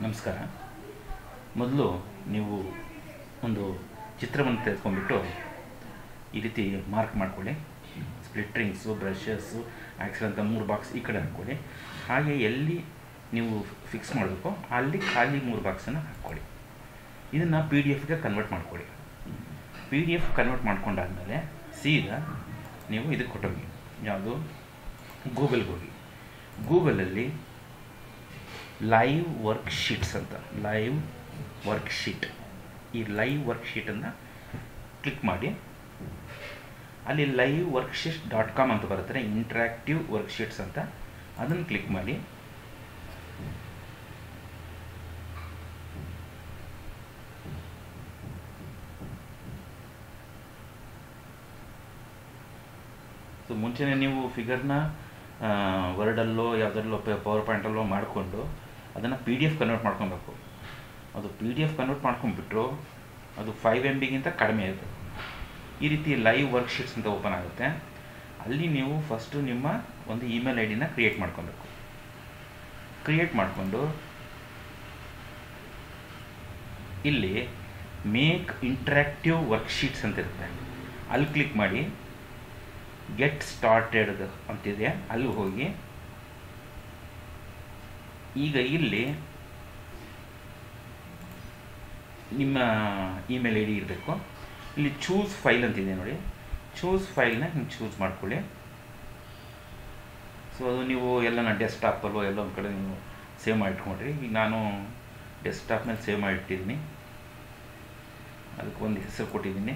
ನಮಸ್ಕಾರ ಮೊದಲು ನೀವು ಒಂದು ಚಿತ್ರವನ್ನು ತೆಗೆದುಕೊಂಡ್ಬಿಟ್ಟು ಈ ರೀತಿ ಮಾರ್ಕ್ ಮಾಡ್ಕೊಳ್ಳಿ ಸ್ಪ್ಲಿಟ್ರಿಂಗ್ಸು ಬ್ರಷಸ್ಸು ಆ್ಯಕ್ಸಲ್ ಅಂತ ಮೂರು ಬಾಕ್ಸ್ ಈ ಕಡೆ ಹಾಕ್ಕೊಳ್ಳಿ ಹಾಗೆ ಎಲ್ಲಿ ನೀವು ಫಿಕ್ಸ್ ಮಾಡಬೇಕೋ ಅಲ್ಲಿ ಖಾಲಿ ಮೂರು ಬಾಕ್ಸನ್ನು ಹಾಕ್ಕೊಳ್ಳಿ ಇದನ್ನು ಪಿ ಡಿ ಎಫ್ಗೆ ಕನ್ವರ್ಟ್ ಮಾಡ್ಕೊಳ್ಳಿ ಪಿ ಡಿ ಎಫ್ ಕನ್ವರ್ಟ್ ಮಾಡ್ಕೊಂಡಾದಮೇಲೆ ಸೀದಾ ನೀವು ಇದಕ್ಕೆ ಕೊಟ್ಟೋಗಿ ಯಾವುದು ಗೂಗಲ್ಗೆ ಹೋಗಿ ಗೂಗಲಲ್ಲಿ ಲೈವ್ ವರ್ಕ್ ಶೀಟ್ಸ್ ಅಂತ ಲೈವ್ ವರ್ಕ್ ಶೀಟ್ ಈ ಲೈವ್ ವರ್ಕ್ ಶೀಟನ್ನು ಕ್ಲಿಕ್ ಮಾಡಿ ಅಲ್ಲಿ live worksheet dot com ಅಂತ ಬರುತ್ತೆ ಇಂಟ್ರ್ಯಾಕ್ಟಿವ್ ವರ್ಕ್ ಶೀಟ್ಸ್ ಅಂತ ಅದನ್ನು ಕ್ಲಿಕ್ ಮಾಡಿ ಸೊ ಮುಂಚೆನೇ ನೀವು ಫಿಗರ್ನ ವರ್ಡಲ್ಲೋ ಯಾವುದರಲ್ಲೋ ಪವರ್ ಪಾಯಿಂಟಲ್ಲೋ ಮಾಡಿಕೊಂಡು ಅದನ್ನು ಪಿ ಡಿ ಎಫ್ ಕನ್ವರ್ಟ್ ಮಾಡ್ಕೊಬೇಕು ಅದು ಪಿ ಡಿ ಎಫ್ ಕನ್ವರ್ಟ್ ಮಾಡ್ಕೊಂಡ್ಬಿಟ್ರು ಅದು ಫೈವ್ ಎಮ್ ಬಿಗಿಂತ ಕಡಿಮೆ ಇರುತ್ತೆ ಈ ರೀತಿ ಲೈವ್ ವರ್ಕ್ ಶೀಟ್ಸ್ ಅಂತ ಓಪನ್ ಆಗುತ್ತೆ ಅಲ್ಲಿ ನೀವು ಫಸ್ಟು ನಿಮ್ಮ ಒಂದು ಇಮೇಲ್ ಐ ಡಿನ ಕ್ರಿಯೇಟ್ ಮಾಡ್ಕೊಬೇಕು ಕ್ರಿಯೇಟ್ ಮಾಡಿಕೊಂಡು ಇಲ್ಲಿ ಮೇಕ್ ಇಂಟ್ರ್ಯಾಕ್ಟಿವ್ ವರ್ಕ್ ಶೀಟ್ಸ್ ಅಂತ ಇರುತ್ತೆ ಅಲ್ಲಿ ಕ್ಲಿಕ್ ಮಾಡಿ ಗೆಟ್ ಸ್ಟಾರ್ಟೆಡ್ ಅಂತಿದೆ ಅಲ್ಲಿ ಹೋಗಿ ಈಗ ಇಲ್ಲಿ ನಿಮ್ಮ ಇಮೇಲ್ ಐ ಡಿ ಇರಬೇಕು ಇಲ್ಲಿ ಚೂಸ್ ಫೈಲ್ ಅಂತಿದೆ ನೋಡಿ ಚೂಸ್ ಫೈಲ್ನ ಹಿಂಗೆ ಚೂಸ್ ಮಾಡ್ಕೊಳ್ಳಿ ಸೊ ಅದು ನೀವು ಎಲ್ಲ ಡೆಸ್ಕ್ಟಾಪಲ್ಲೋ ಎಲ್ಲೋ ಒಂದು ಕಡೆ ನೀವು ಸೇವ್ ಮಾಡಿಟ್ಕೊಂಡ್ರಿ ಈಗ ನಾನು ಡೆಸ್ಕ್ಟಾಪ್ ಮೇಲೆ ಸೇವ್ ಮಾಡಿಟ್ಟಿದ್ದೀನಿ ಅದಕ್ಕೆ ಒಂದು ಹೆಸರು ಕೊಟ್ಟಿದ್ದೀನಿ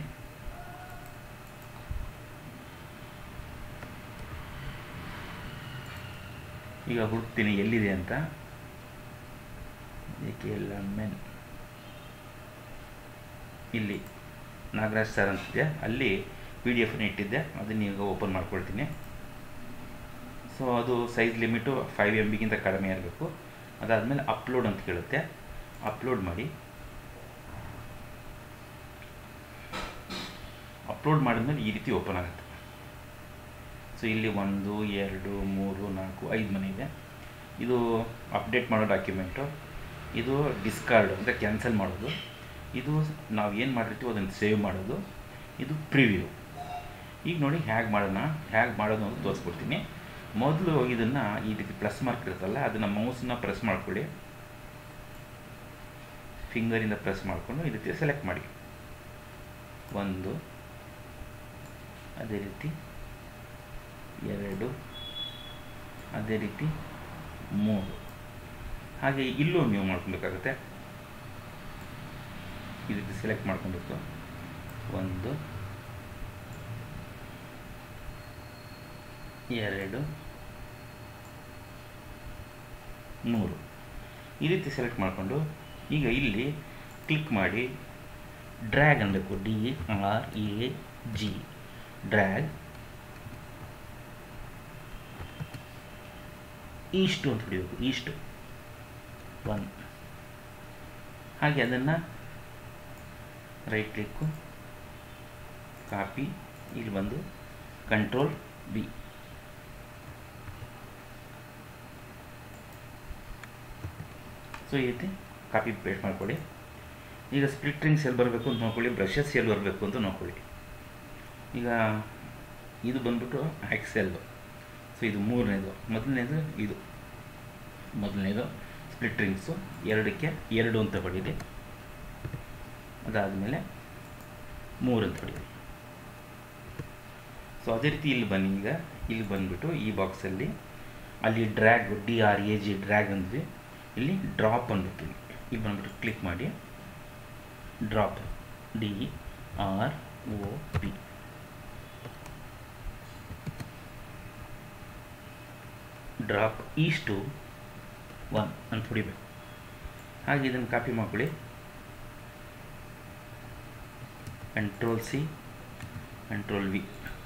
ಈಗ ಹುಡುಕ್ತೀನಿ ಎಲ್ಲಿದೆ ಅಂತ ಏಕೆ ಎಲ್ಲ ಮೆನ್ ಇಲ್ಲಿ ನಾಗರಾಜ್ ಸರ್ ಅಂತಿದೆ ಅಲ್ಲಿ ಪಿ ಡಿ ಎಫ್ನ ಇಟ್ಟಿದ್ದೆ ಅದನ್ನ ಈಗ ಓಪನ್ ಮಾಡ್ಕೊಳ್ತೀನಿ ಸೊ ಅದು ಸೈಜ್ ಲಿಮಿಟು ಫೈವ್ ಎಮ್ ಬಿಗಿಂತ ಕಡಿಮೆ ಇರಬೇಕು ಅದಾದಮೇಲೆ ಅಪ್ಲೋಡ್ ಅಂತ ಕೇಳುತ್ತೆ ಅಪ್ಲೋಡ್ ಮಾಡಿ ಅಪ್ಲೋಡ್ ಮಾಡಿದ್ಮೇಲೆ ಈ ರೀತಿ ಓಪನ್ ಆಗುತ್ತೆ ಸೊ ಇಲ್ಲಿ ಒಂದು ಎರಡು ಮೂರು ನಾಲ್ಕು ಐದು ಮನೆ ಇದೆ ಇದು ಅಪ್ಡೇಟ್ ಮಾಡೋ ಡಾಕ್ಯುಮೆಂಟು ಇದು ಡಿಸ್ಕಾರ್ಡ್ ಅಂದರೆ ಕ್ಯಾನ್ಸಲ್ ಮಾಡೋದು ಇದು ನಾವು ಏನು ಮಾಡಿರ್ತೀವೋ ಅದನ್ನು ಸೇವ್ ಮಾಡೋದು ಇದು ಪ್ರಿವ್ಯೂ ಈಗ ನೋಡಿ ಹೇಗೆ ಮಾಡೋಣ ಹೇಗೆ ಮಾಡೋದು ಅಂತ ತೋರಿಸ್ಬಿಡ್ತೀನಿ ಮೊದಲು ಇದನ್ನು ಈ ರೀತಿ ಪ್ಲಸ್ ಮಾರ್ಕ್ ಇರುತ್ತಲ್ಲ ಅದನ್ನು ಮೌಸನ್ನ ಪ್ರೆಸ್ ಮಾಡ್ಕೊಳ್ಳಿ ಫಿಂಗರಿಂದ ಪ್ರೆಸ್ ಮಾಡಿಕೊಂಡು ಈ ರೀತಿ ಸೆಲೆಕ್ಟ್ ಮಾಡಿ ಒಂದು ಅದೇ ರೀತಿ ಎರಡು ಅದೇ ರೀತಿ ಮೂರು ಹಾಗೆ ಇಲ್ಲೂ ನೀವು ಮಾಡ್ಕೊಬೇಕಾಗುತ್ತೆ ಈ ರೀತಿ ಸೆಲೆಕ್ಟ್ ಮಾಡ್ಕೊಬೇಕು ಒಂದು ಎರಡು ಮೂರು ಈ ರೀತಿ ಸೆಲೆಕ್ಟ್ ಮಾಡಿಕೊಂಡು ಈಗ ಇಲ್ಲಿ ಕ್ಲಿಕ್ ಮಾಡಿ ಡ್ರ್ಯಾಗ್ ಅನ್ನಬೇಕು D R A G drag is to ಅಂತ ಹೊಡಿಬೇಕು ಈಸ್ಟು ಒನ್ ಹಾಗೆ ಅದನ್ನು ರೈಟ್ ಕ್ಲಿಕ್ಕು ಕಾಪಿ ಇಲ್ಲಿ ಬಂದು ಕಂಟ್ರೋಲ್ ಬಿ ಸೊ ಈ ರೀತಿ ಕಾಪಿ ಪೇಸ್ಟ್ ಮಾಡ್ಕೊಳ್ಳಿ ಈಗ ಸ್ಪ್ಲಿಟ್ರಿಂಗ್ಸ್ ಎಲ್ಲಿ ಬರಬೇಕು ಅಂತ ನೋಡ್ಕೊಳ್ಳಿ ಬ್ರಷಸ್ ಎಲ್ಲಿ ಬರಬೇಕು ಅಂತ ನೋಡ್ಕೊಳ್ಳಿ ಈಗ ಇದು ಬಂದ್ಬಿಟ್ಟು ಆ್ಯಕ್ಸೆಲ್ಲು ಸೊ ಇದು ಮೂರನೇದು ಮೊದಲನೇದು ಇದು ಮೊದಲನೇದು ಸ್ಪ್ಲಿಟ್ರಿಂಗ್ಸು ಎರಡಕ್ಕೆ ಎರಡು ಅಂತ ಹೊಡೀರಿ ಅದಾದಮೇಲೆ ಮೂರು ಅಂತ ಹೊಡೀರಿ ಸೊ ಅದೇ ರೀತಿ ಇಲ್ಲಿ ಬನ್ನಿ ಈಗ ಇಲ್ಲಿ ಬಂದುಬಿಟ್ಟು ಈ ಬಾಕ್ಸಲ್ಲಿ ಅಲ್ಲಿ drag D R A G drag ಅಂದ್ವಿ ಇಲ್ಲಿ ಡ್ರಾಪ್ ಅಂದ್ಬಿಟ್ಟು ಇಲ್ಲಿ ಬಂದ್ಬಿಟ್ಟು ಕ್ಲಿಕ್ ಮಾಡಿ drop D R O P drop is to one ಅಂತ ಹೊಡಿಬೇಕು ಹಾಗೆ ಇದನ್ನು ಕಾಪಿ ಮಾಡ್ಕೊಳ್ಳಿ ಕಂಟ್ರೋಲ್ ಸಿ ಕಂಟ್ರೋಲ್ ವಿ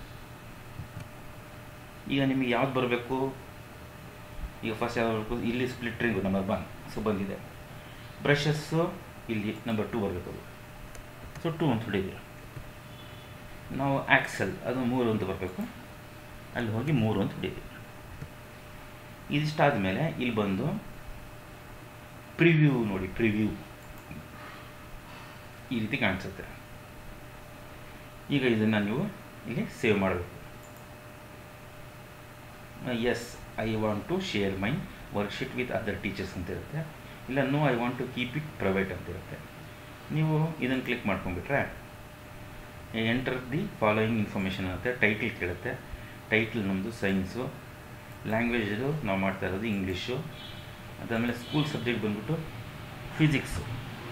ಈಗ ನಿಮಗೆ ಯಾವ್ದು ಬರಬೇಕು ಈಗ ಫಸ್ಟ್ ಯಾವ್ದು ಬರಬೇಕು ಇಲ್ಲಿ ಸ್ಪ್ಲಿಟ್ರಿಂಗು ನಂಬರ್ ಒನ್ ಸೊ ಬಂದಿದೆ ಬ್ರಷಸ್ಸು ಇಲ್ಲಿ ನಂಬರ್ ಟೂ ಬರಬೇಕು ಅದು ಸೊ ಟೂ ಅಂತ ಹೊಡಿದ್ದೀರ ನಾವು ಆ್ಯಕ್ಸೆಲ್ ಅದು ಮೂರು ಅಂತ ಬರಬೇಕು ಅಲ್ಲಿ ಹೋಗಿ ಮೂರು ಅಂತ ಹೊಡಿತೀವಿ ಇದಿಷ್ಟಾದ ಮೇಲೆ ಇಲ್ಲಿ ಬಂದು ಪ್ರಿವ್ಯೂ ನೋಡಿ ಪ್ರಿವ್ಯೂ ಈ ರೀತಿ ಕಾಣಿಸುತ್ತೆ ಈಗ ಇದನ್ನು ನೀವು ಇಲ್ಲಿ ಸೇವ್ ಮಾಡಬೇಕು yes I want to share my worksheet with other teachers ಅಂತ ಇರುತ್ತೆ ಇಲ್ಲ no I want to keep it private ಅಂತ ಇರುತ್ತೆ ನೀವು ಇದನ್ನು ಕ್ಲಿಕ್ ಮಾಡ್ಕೊಂಡ್ಬಿಟ್ರೆ ಎಂಟರ್ ದಿ ಫಾಲೋಯಿಂಗ್ ಇನ್ಫಾರ್ಮೇಷನ್ ಆಗುತ್ತೆ ಟೈಟ್ಲ್ ಕೇಳುತ್ತೆ ಟೈಟ್ಲ್ ನಮ್ಮದು ಸೈನ್ಸು ಲ್ಯಾಂಗ್ವೇಜು ನಾವು ಮಾಡ್ತಾ ಇರೋದು ಇಂಗ್ಲೀಷು ಅದಾದಮೇಲೆ ಸ್ಕೂಲ್ ಸಬ್ಜೆಕ್ಟ್ ಬಂದ್ಬಿಟ್ಟು physics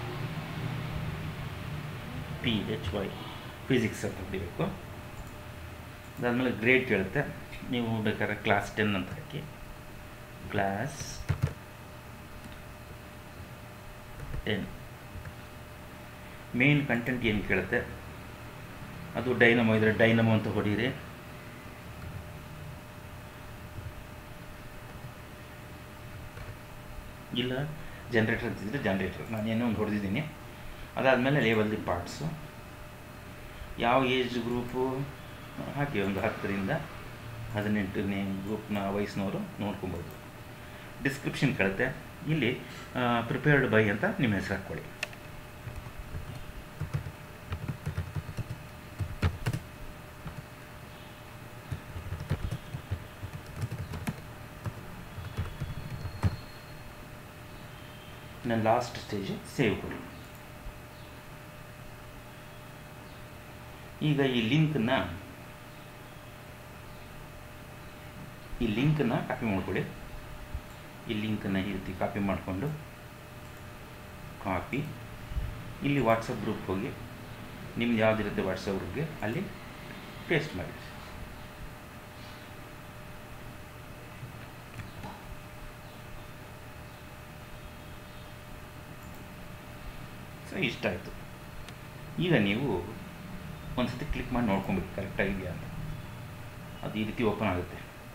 P H Y physics ಅಂತ ಹೊಡಿಬೇಕು ಅದಾದಮೇಲೆ ಗ್ರೇಡ್ ಕೇಳುತ್ತೆ ನೀವು ಬೇಕಾದ್ರೆ ಕ್ಲಾಸ್ ಟೆನ್ ಅಂತ ಹಾಕಿ ಕ್ಲಾಸ್ ಟೆನ್ ಮೇನ್ ಕಂಟೆಂಟ್ ಏನು ಕೇಳುತ್ತೆ ಅದು ಡೈನಮೋ ಇದ್ರೆ ಡೈನಮೋ ಅಂತ ಹೊಡೀರಿ ಇಲ್ಲ ಜನ್ರೇಟರ್ ಅಂತಿದ್ರೆ ಜನ್ರೇಟರ್ ನಾನು ಏನೋ ಒಂದು ಹೊಡೆದಿದ್ದೀನಿ ಅದಾದಮೇಲೆ ಲೇಬಲ್ ದಿ ಪಾರ್ಟ್ಸು ಯಾವ ಏಜ್ ಗ್ರೂಪು ಹಾಕಿ ಒಂದು ಹತ್ತರಿಂದ ಹದಿನೆಂಟನೇ ಗ್ರೂಪ್ನ ವಯಸ್ಸಿನವರು ನೋಡ್ಕೊಬೋದು ಡಿಸ್ಕ್ರಿಪ್ಷನ್ ಕೇಳುತ್ತೆ ಇಲ್ಲಿ ಪ್ರಿಪೇರ್ಡ್ ಬೈ ಅಂತ ನಿಮ್ಮ ಹೆಸರು ಹಾಕ್ಕೊಳ್ಳಿ ನನ್ನ ಲಾಸ್ಟ್ ಸ್ಟೇಜ್ ಸೇವ್ ಕೊಡಿ ಈಗ ಈ ಲಿಂಕನ್ನು ಈ ಲಿಂಕನ್ನು ಕಾಪಿ ಮಾಡ್ಕೊಳ್ಳಿ ಈ ಲಿಂಕನ್ನು ಈ ರೀತಿ ಕಾಪಿ ಮಾಡಿಕೊಂಡು ಕಾಪಿ ಇಲ್ಲಿ ವಾಟ್ಸಪ್ ಗ್ರೂಪ್ ಹೋಗಿ ನಿಮ್ದು ಯಾವುದಿರುತ್ತೆ ವಾಟ್ಸಪ್ ಗ್ರೂಪ್ಗೆ ಅಲ್ಲಿ ಪೇಸ್ಟ್ ಮಾಡಿ ಸೊ ಇಷ್ಟ ಆಯಿತು ಈಗ ನೀವು ಒಂದು ಸತಿ ಕ್ಲಿಕ್ ಮಾಡಿ ನೋಡ್ಕೊಬೇಕು ಕರೆಕ್ಟಾಗಿದೆಯಾ ಅಂತ ಅದು ಈ ರೀತಿ ಓಪನ್ ಆಗುತ್ತೆ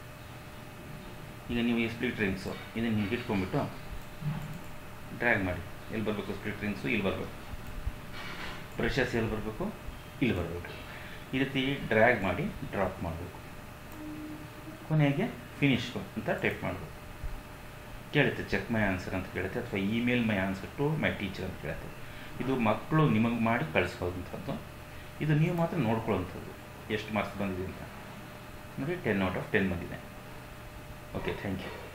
ಈಗ ನೀವು ಈ ಸ್ಪ್ಲಿಟ್ ರಿಂಗ್ಸು ಇದನ್ನು ಹಿಂಗೆ ಇಟ್ಕೊಂಡ್ಬಿಟ್ಟು ಡ್ರ್ಯಾಗ್ ಮಾಡಿ ಎಲ್ಲಿ ಬರಬೇಕು ಸ್ಪ್ಲಿಟ್ ರಿಂಗ್ಸು ಇಲ್ಲಿ ಬರಬೇಕು ಬ್ರಷಸ್ ಎಲ್ಲಿ ಬರಬೇಕು ಇಲ್ಲಿ ಬರಬೇಕು ಈ ರೀತಿ ಡ್ರ್ಯಾಗ್ ಮಾಡಿ ಡ್ರಾಪ್ ಮಾಡಬೇಕು ಕೊನೆಗೆ ಫಿನಿಶ್ ಅಂತ ಟೈಪ್ ಮಾಡಬೇಕು ಕೇಳುತ್ತೆ ಚೆಕ್ ಮೈ ಆನ್ಸರ್ ಅಂತ ಕೇಳುತ್ತೆ ಅಥವಾ email my answer to my teacher ಅಂತ ಕೇಳುತ್ತೆ ಇದು ಮಕ್ಕಳು ನಿಮಗೆ ಮಾಡಿ ಕಳಿಸ್ಬೋದಂಥದ್ದು ಇದು ನೀವು ಮಾತ್ರ ನೋಡ್ಕೊಳ್ಳೋವಂಥದ್ದು ಎಷ್ಟು ಮಾರ್ಕ್ಸ್ ಬಂದಿದೆ ಅಂತ ನೋಡಿ ಟೆನ್ ಔಟ್ ಆಫ್ ಟೆನ್ ಬಂದಿದೆ ಓಕೆ ಥ್ಯಾಂಕ್ ಯು